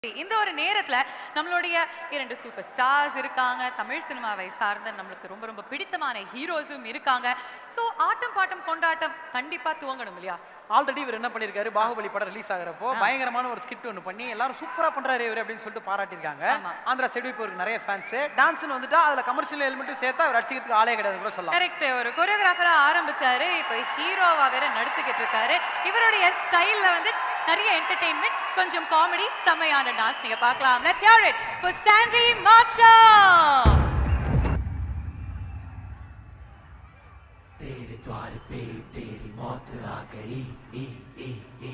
இந்த ஒரு நேரத்துல நம்மளுடைய இரண்டு சூப்பர் ஸ்டார்ஸ் இருக்காங்க தமிழ் சினிமாவை சார்ந்த நம்மளுக்கு ரொம்ப ரொம்ப பிடித்தமான ஹீரோஸும் இருக்காங்க சோ ஆட்டம் பாட்டம் கொண்டாட்டம் கண்டிப்பா துவங்கணும் இல்லையா ஆல்ரெடி இவர் என்ன பண்ணிருக்காரு பாகுபலி படம் ரிலீஸ் ஆகுறப்போ பயங்கரமான ஒரு ஸ்கிரிப்ட் ஒன்று பண்ணி எல்லாரும் சூப்பரா பண்றாரு இவர் அப்படின்னு சொல்லிட்டு பாராட்டியிருக்காங்க ஆமா. ஆந்திரா சைடு இப்போ இவருக்கு நிறைய ஃபேன்ஸ் டான்ஸ்னு வந்துட்டா அதுல கமர்ஷியல் எலிமெண்ட்டும் சேர்த்தா அவர் அடிச்சுக்கிறதுக்கு ஆளே கிடையாது கூட சொல்லலாம் கரெக்ட் ஒரு கொரியோகிராஃபரா ஆரம்பிச்சாரு இப்போ ஹீரோவா வேற நடிச்சுக்கிட்டு இருக்காரு இவருடைய ஸ்டைல்ல வந்து நிறைய என்டர்டெயின்மெண்ட் கொஞ்சம் காமெடி செமையான டான்ஸ் நீங்க பார்க்கலாம் let's hear it for Sandy master तेरे द्वार पे तेरी मौत आ गई ई, ई, ई,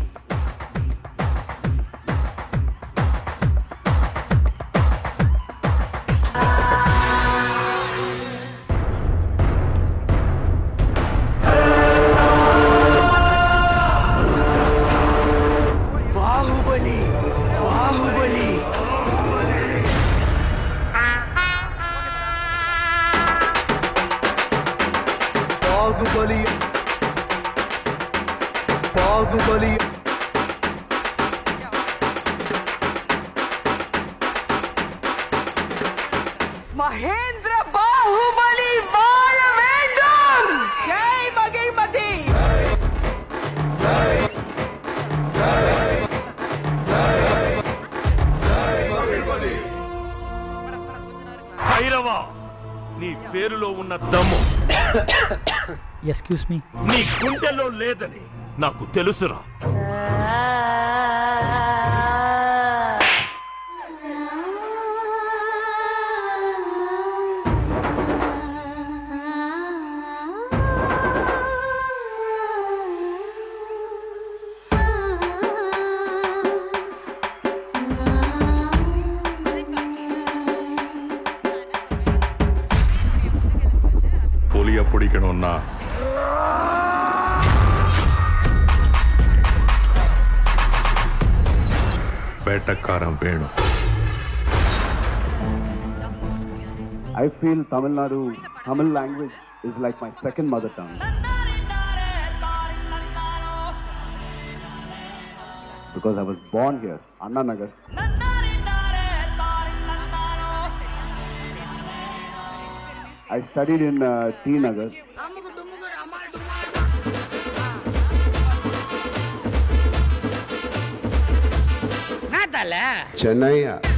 बाहुबली बाहुबली பாகுபலி பாகுபலி மகேந்திர பாகுபலி வாழ வேண்டும் ஜெய் மகிழ்மதி భైరవా నీ పేరులో ఉన్న దమ్ము ఎక్స్క్యూస్ మీ నీ గుండెలో లేదని నాకు తెలుసురా புலிய பிடிக்கணும்னா வேட்டக்காரன் வேணும் I feel Tamil Nadu, Tamil language is like my second mother tongue. Because I was born here, Anna Nagar. I studied in uh, T Nagar. Chennai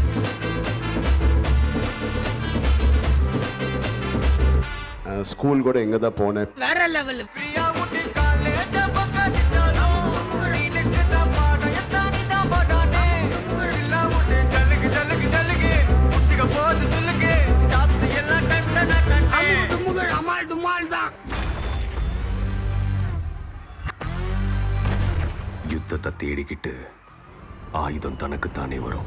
school கூட எங்க தான் போனேன் யுத்தத்தை தேடிக்கிட்டு ஆயுதம் தனக்குத்தானே வரும்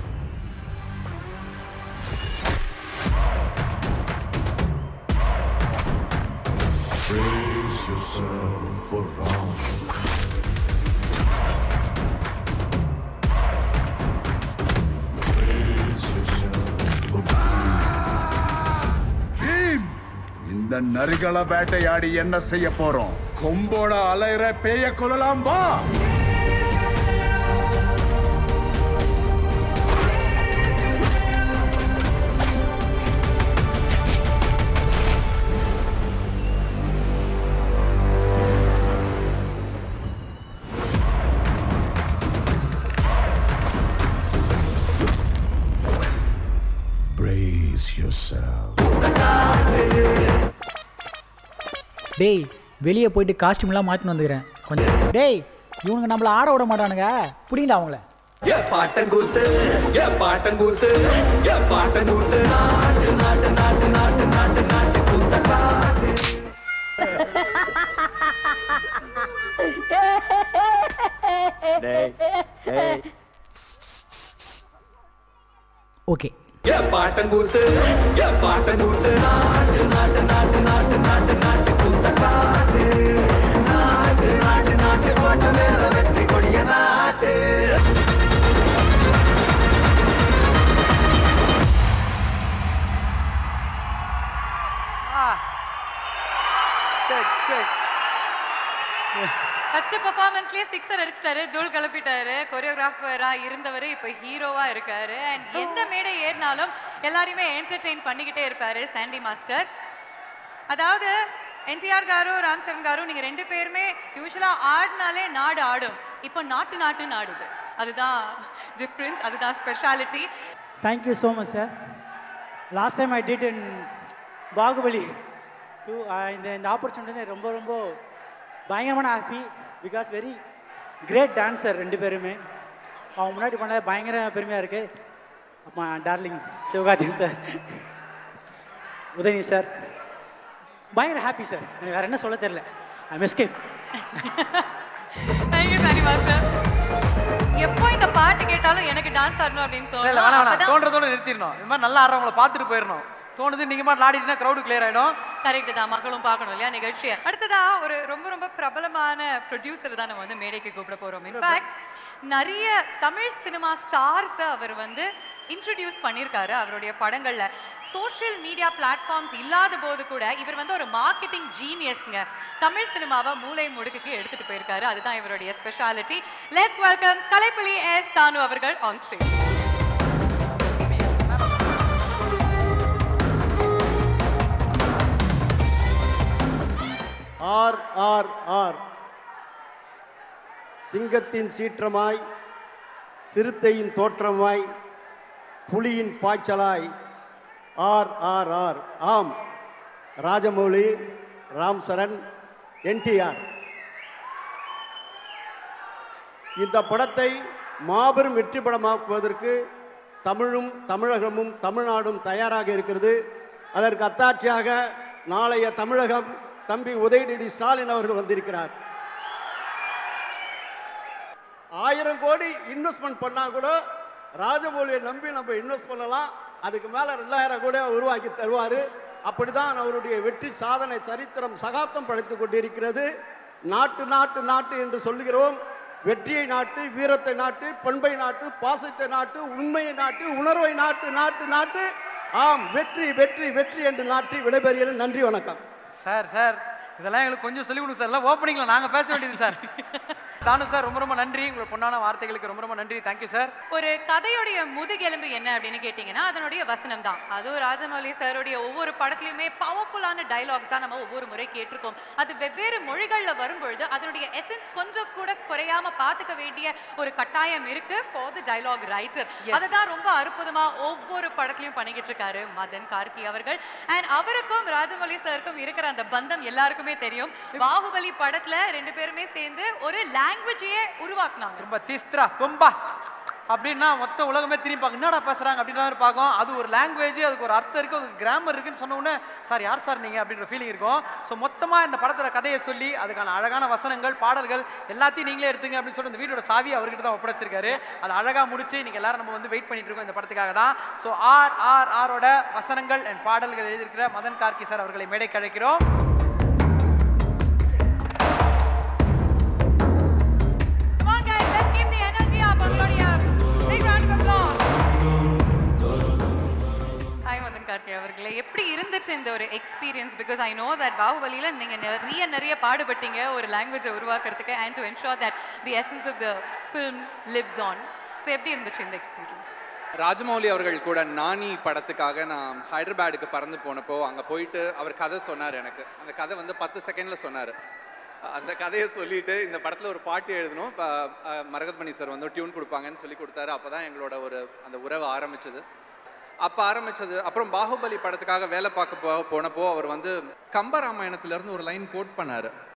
இந்த நரிகள வேட்டையாடி என்ன செய்ய போறோம் கொம்போட அலைற பேய கொள்ளலாம் வா Brace yourself. டேய் வெளியே போயிட்டு காஸ்டியூம்லாம் மாற்றின்னு வந்துக்கிறேன் கொஞ்சம் டேய் இவனுங்க நம்மள ஆட விட மாட்டானுங்க புடிங்கடா அவங்கள ஏ பாட்டங்கூத்து ஏ பாட்டங்கூத்து ஏ பாட்டங்கூத்து நாட்டு நாட்டு நாட்டு நாட்டு நாட்டு நாட்டு கூத்த காட்டு ஓகே ஏ பாட்டங்கூத்து ஏ பாட்டங்கூத்து நாட்டு நாட்டு நாட்டு நாட்டு நாட்டு நாட்டு கூத்த காட்டு நாட்டு நாட்டு நாட்டு கோட்டை மேல வெற்றி கொடிய நாட்டு செக் செக் ஃபர்ஸ்ட் பெர்ஃபார்மன்ஸ்லயே சிக்ஸர் அடிச்சிட்டாரு தூள் கிளப்பிட்டாரு கொரியோகிராஃபரா இருந்தவர் இப்போ ஹீரோவா இருக்காரு அண்ட் எந்த மேடை ஏறினாலும் எல்லாரையுமே என்டர்டெயின் பண்ணிக்கிட்டே இருப்பாரு சாண்டி மாஸ்டர் அதாவது என்டிஆர் காரு ராம் சரண் காரு நீங்க ரெண்டு பேருமே யூஸ்வலா ஆடினாலே நாடு ஆடும் இப்போ நாட்டு நாட்டுன்னு ஆடுது அதுதான் டிஃப்ரென்ஸ் அதுதான் speciality thank you so much sir last time I did in Baahubali two இந்த இந்த ஆப்பர்ச்சுனிட்டி ரொம்ப ரொம்ப பயங்கரமான happy because very great dancer ரெண்டு பேருமே அவங்க முன்னாடி பண்ண பயங்கர பெருமையாக இருக்குது அம்மா darling Sivakarthik sir Udhayani sir பயங்கர ஹாப்பி சார் எனக்கு வேறு என்ன சொல்ல தெரில I escape thank you Sandy master எப்போ இந்த பாட்டு கேட்டாலும் எனக்கு டான்ஸ் ஆடணும் அப்படின்னு இல்ல, இல்ல, வேணாம் தோணும் வேணாம் அப்பதான் தோன்றதோட நிறுத்திடணும் இந்த மாதிரி நல்லா ஆடுறவங்கள பார்த்துட்டு போயிடணும் தோணுது நீங்க மாதிரி ஆடிட்டுனா க்ரௌடு கிளியர் ஆயிடும் கரெக்ட் தான் மக்களும் பார்க்கணும் இல்லையா நிகழ்ச்சியை அடுத்ததா ஒரு ரொம்ப ரொம்ப பிரபலமான ப்ரொடியூசர் தான் நம்ம வந்து மேடைக்கு கூப்பிட போறோம் இன்ஃபேக்ட் நிறைய தமிழ் சினிமா ஸ்டார்ஸ் அவர் வந்து இன்ட்ரடியூஸ் பண்ணியிருக்காரு அவருடைய படங்கள்ல சோஷியல் மீடியா பிளாட்ஃபார்ம்ஸ் இல்லாத போது கூட இவர் வந்து ஒரு மார்க்கெட்டிங் ஜீனியஸ்ங்க தமிழ் சினிமாவை மூளை முடுக்குக்கு எடுத்துட்டு போயிருக்காரு அதுதான் இவருடைய speciality let's welcome Kalaipuli S Thanu அவர்கள் on stage R R R சிங்கத்தின் சீற்றமாய் சிறுத்தையின் தோற்றமாய் புலியின் பாய்ச்சலாய் ஆர் ஆர் ஆர் ஆம் ராஜமௌழி ராம் சரண் என்டிஆர் இந்த படத்தை மாபெரும் வெற்றி படமாக்குவதற்கு தமிழும் தமிழகமும் தமிழ்நாடும் தயாராக இருக்கிறது அதற்கு அத்தாட்சியாக நாளைய தமிழகம் தம்பி உதயநிதி ஸ்டாலின் அவர்கள் வந்திருக்கிறார் ஆயிரம் கோடி இன்வெஸ்ட்மெண்ட் பண்ணா கூட ராஜமௌலியை நம்பி நம்ம இன்வெஸ்ட் பண்ணலாம் அதுக்கு மேல ரெண்டாயிரம் கோடி உருவாக்கி தருவாரு அப்படிதான் அவருடைய வெற்றி சாதனை சரித்திரம் சகாப்தம் படைத்துக் கொண்டிருக்கிறது நாட்டு நாட்டு நாட்டு என்று சொல்லுகிறோம் வெற்றியை நாட்டு வீரத்தை நாட்டு பண்பை நாட்டு பாசத்தை நாட்டு உண்மையை நாட்டு உணர்வை நாட்டு நாட்டு நாட்டு ஆம் வெற்றி வெற்றி வெற்றி என்று நாட்டி விடைபெறுகிறேன் நன்றி வணக்கம் சார் சார் இதெல்லாம் எங்களுக்கு கொஞ்சம் சொல்லி கொடுங்க சார் எல்லாம் ஓப்பனிங்ல நாங்க பேச வேண்டியது சார் தானு சார் ரொம்ப ரொம்ப நன்றி உங்களோட பொண்ணான வார்த்தைகளுக்கு ரொம்ப ரொம்ப நன்றி தேங்க்யூ சார் ஒரு கதையுடைய முதுகெலும்பு என்ன அப்படின்னு கேட்டிங்கன்னா அதனுடைய வசனம் தான் அதுவும் ராஜமௌலி சாருடைய ஒவ்வொரு படத்துலையுமே பவர்ஃபுல்லான டைலாக்ஸ் தான் நம்ம ஒவ்வொரு முறை கேட்டிருக்கோம் அது வெவ்வேறு மொழிகளில் வரும்பொழுது அதனுடைய எசன்ஸ் கொஞ்சம் கூட குறையாம பார்த்துக்க வேண்டிய ஒரு கட்டாயம் இருக்கு ஃபார் த டைலாக் ரைட்டர் அதை தான் ரொம்ப அற்புதமா ஒவ்வொரு படத்துலையும் பண்ணிக்கிட்டு இருக்காரு மதன் கார்கி அவர்கள் அண்ட் அவருக்கும் ராஜமௌலி சாருக்கும் இருக்கிற அந்த பந்தம் எல்லாருக்குமே தெரியும் பாகுபலி படத்துல ரெண்டு பேருமே சேர்ந்து ஒரு லாங்குவேஜையே உருவாக்குனாங்க ரொம்ப தீஸ்திரா ரொம்ப அப்படின்னா மொத்த உலகமே திரும்பி பார்க்கும் என்னடா பேசுறாங்க அப்படின்ற மாதிரி பார்க்கும் அது ஒரு லாங்குவேஜ் அதுக்கு ஒரு அர்த்தம் இருக்கு அதுக்கு கிராமர் இருக்குன்னு சொன்ன உடனே சார் யார் சார் நீங்க அப்படின்ற ஃபீலிங் இருக்கும் ஸோ மொத்தமா இந்த படத்தோட கதையை சொல்லி அதுக்கான அழகான வசனங்கள் பாடல்கள் எல்லாத்தையும் நீங்களே எடுத்துங்க அப்படின்னு சொல்லி இந்த வீடோட சாவி அவர்கிட்ட தான் ஒப்படைச்சிருக்காரு அதை அழகா முடிச்சு நீங்க எல்லாரும் நம்ம வந்து வெயிட் பண்ணிட்டு இருக்கோம் இந்த படத்துக்காக தான் ஸோ ஆர் ஆர் ஆரோட வசனங்கள் அண்ட் பாடல்கள் எழுதியிருக்கிற மதன் கார்கி சார் அவர்களை மேடைக்கு அழைக்கிறோம் Come on guys, let's keep the energy up. உங்களுடைய big round of applause. Hi Madan Karthi அவர்களே எப்படி இருந்துச்சு இந்த ஒரு experience because I know that பாகுபலியில நீங்க நிறைய நிறைய பாடுபட்டீங்க ஒரு லாங்குவேஜை உருவாக்குறதுக்கு and to ensure that the essence of the film lives on so எப்படி இருந்துச்சு இந்த எக்ஸ்பீரியன்ஸ் ராஜமௌலி அவர்கள் கூட நானி படத்துக்காக நான் ஹைதராபாடுக்கு பறந்து போனப்போ அங்கே போயிட்டு அவர் கதை சொன்னார் எனக்கு அந்த கதை வந்து பத்து செகண்டில் சொன்னார் அந்த கதையை சொல்லிட்டு இந்த படத்தில் ஒரு பாட்டு எழுதணும் இப்போ மரகத்மணி சார் வந்து டியூன் கொடுப்பாங்கன்னு சொல்லி கொடுத்தாரு அப்போ தான் எங்களோட ஒரு அந்த உறவு ஆரம்பிச்சது அப்போ ஆரம்பிச்சது அப்புறம் பாகுபலி படத்துக்காக வேலை பார்க்க போ போனப்போ அவர் வந்து கம்பராமாயணத்திலேருந்து ஒரு லைன் கோட் பண்ணார்